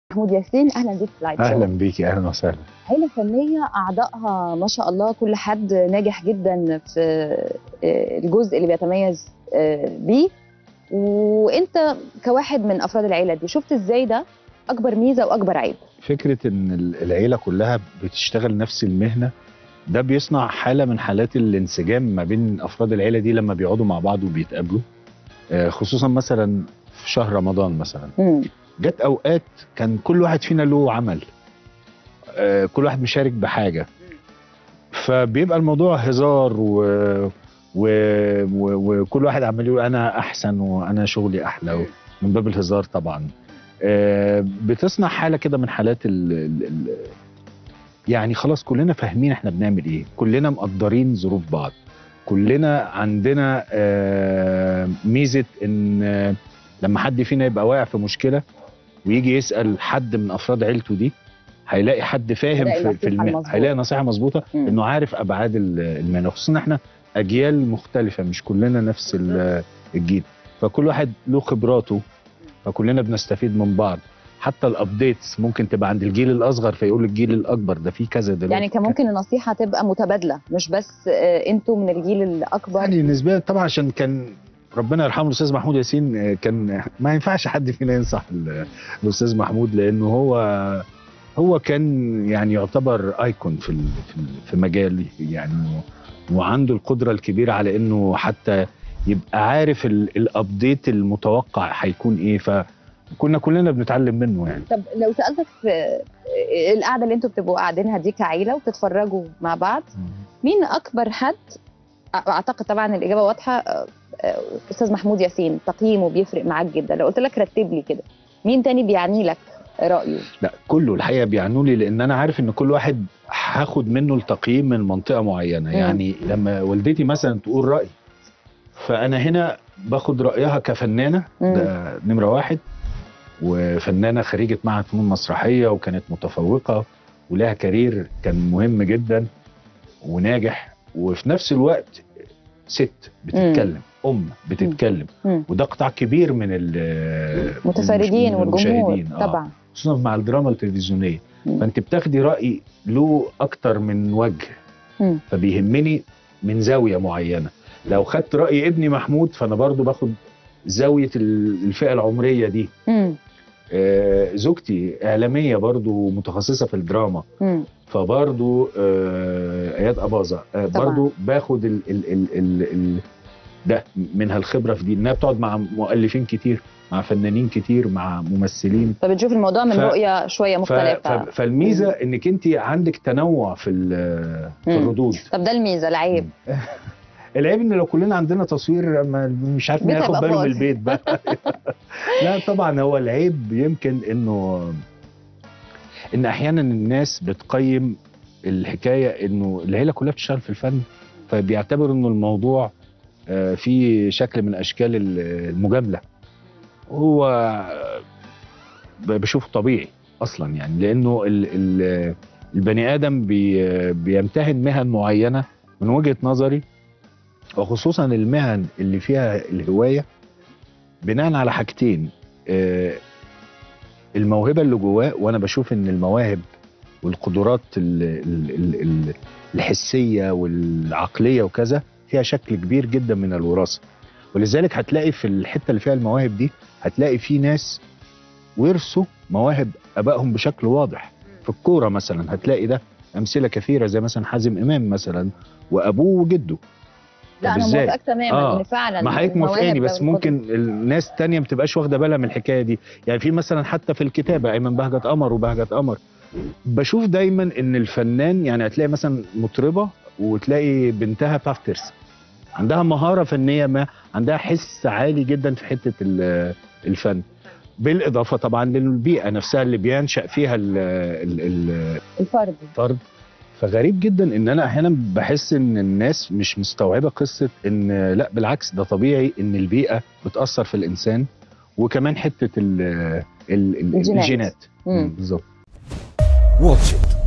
محمود ياسين اهلا بيك في لايف اهلا بيكي اهلا وسهلا عيله فنيه اعضائها ما شاء الله كل حد ناجح جدا في الجزء اللي بيتميز بيه وانت كواحد من افراد العيله دي شفت ازاي ده اكبر ميزه واكبر عيب فكره ان العيله كلها بتشتغل نفس المهنه ده بيصنع حاله من حالات الانسجام ما بين افراد العيله دي لما بيقعدوا مع بعض وبيتقابلوا خصوصا مثلا في شهر رمضان مثلا مم. جت اوقات كان كل واحد فينا له عمل آه، كل واحد مشارك بحاجه فبيبقى الموضوع هزار و... و... و... وكل واحد عمال يقول انا احسن وانا شغلي احلى و... من باب الهزار طبعا آه، بتصنع حاله كده من حالات ال... ال... ال... يعني خلاص كلنا فاهمين احنا بنعمل ايه كلنا مقدرين ظروف بعض كلنا عندنا آه، ميزه ان آه، لما حد فينا يبقى واقع في مشكله ويجي يسال حد من افراد عيلته دي هيلاقي حد فاهم هيلاقي في, في نصيحة الم... مظبوطة. هيلاقي نصيحه مظبوطه مم. انه عارف ابعاد ال- المهنه خصوصا احنا اجيال مختلفه مش كلنا نفس ال- الجيل فكل واحد له خبراته فكلنا بنستفيد من بعض حتى الابديتس ممكن تبقى عند الجيل الاصغر فيقول الجيل الاكبر ده في كذا دلوقتي يعني كان ممكن النصيحه تبقى متبادله مش بس آه، انتوا من الجيل الاكبر يعني نسبيا طبعا عشان كان ربنا يرحمه الاستاذ محمود ياسين آه، كان ما ينفعش حد فينا ينصح ال- الاستاذ محمود لانه هو هو كان يعني يعتبر ايكون في ال- في ال- في مجاله يعني وعنده القدره الكبيره على انه حتى يبقى عارف ال- الابديت المتوقع هيكون ايه فكنا كلنا بنتعلم منه يعني طب لو سالتك في آه، القعده اللي انتوا بتبقوا قاعدينها دي كعيله وتتفرجوا مع بعض مين اكبر حد اعتقد طبعا الاجابه واضحه آه، آه، استاذ محمود ياسين تقييمه بيفرق معاك جدا لو قلت لك رتب لي كده مين تاني بيعني لك رايه لا كله الحقيقه بيعنوا لي لان انا عارف ان كل واحد هاخد منه التقييم من منطقه معينه مم. يعني لما والدتي مثلا تقول راي فانا هنا باخد رايها كفنانه مم. ده نمره واحد وفنانه خريجه معهد فنون مسرحيه وكانت متفوقه ولها كارير كان مهم جدا وناجح وفي نفس الوقت ست بتتكلم ام بتتكلم مم. وده قطاع كبير من ال- متفردين من والجمهور المشاهدين. آه. طبعا خصوصا مع الدراما التلفزيونيه مم. فانت بتاخدي راي له اكتر من وجه مم. فبيهمني من زاويه معينه لو خدت راي ابني محمود فانا برضو باخد زاويه ال- الفئه العمريه دي مم. آه، زوجتي اعلاميه برضو متخصصه في الدراما مم. فبرضو آه، اياد اباظه آه، طبعاً. برضو باخد ال ال ال ال ال ده منها الخبره في دي انها بتقعد مع مؤلفين كتير مع فنانين كتير مع ممثلين فبتشوف الموضوع من ف- رؤيه شويه ف- مختلفه ف- فالميزه انك انت عندك تنوع في ال- في مم. الردود طب ده الميزه العيب العيب ان لو كلنا عندنا تصوير ما مش عارف مين البيت هياخد هيبقى باله من فاضي. البيت بقى لا طبعا هو العيب يمكن انه ان احيانا الناس بتقيم الحكايه انه العيله كلها بتشتغل في الفن فبيعتبروا انه الموضوع آه، فيه شكل من اشكال ال- المجامله هو آه، ب- بشوفه طبيعي اصلا يعني لانه ال ال البني ادم بي بيمتهن مهن معينه من وجهه نظري وخصوصا المهن اللي فيها الهوايه بناء على حاجتين آه، الموهبه اللي جواه وانا بشوف ان المواهب والقدرات ال ال ال ال الحسيه والعقليه وكذا فيها شكل كبير جدا من الوراثه ولذلك هتلاقي في الحته اللي فيها المواهب دي هتلاقي في ناس ورثوا مواهب ابائهم بشكل واضح في الكوره مثلا هتلاقي ده امثله كثيره زي مثلا حازم امام مثلا وابوه وجده لا طب انا إزاي؟ موافقك تماما آه. ان فعلا ما حضرتك المواهب موافقاني بس والقدرات- ممكن الناس تانية ما بتبقاش واخده بالها من الحكايه دي يعني في مثلا حتى في الكتابه ايمن بهجت قمر وبهجت قمر بشوف دايما ان الفنان يعني هتلاقي مثلا مطربه وتلاقي بنتها بتعرف ترسم عندها مهاره فنيه ما عندها حس عالي جدا في حته ال- الفن بالاضافه طبعا للبيئه نفسها اللي بينشا فيها ال- ال- ال- الفرد فرد فغريب جدا ان انا احيانا بحس ان الناس مش مستوعبه قصه ان لا بالعكس ده طبيعي ان البيئه بتاثر في الانسان وكمان حته ال ال ال الجينات. الجينات مم. بالظبط واتش إت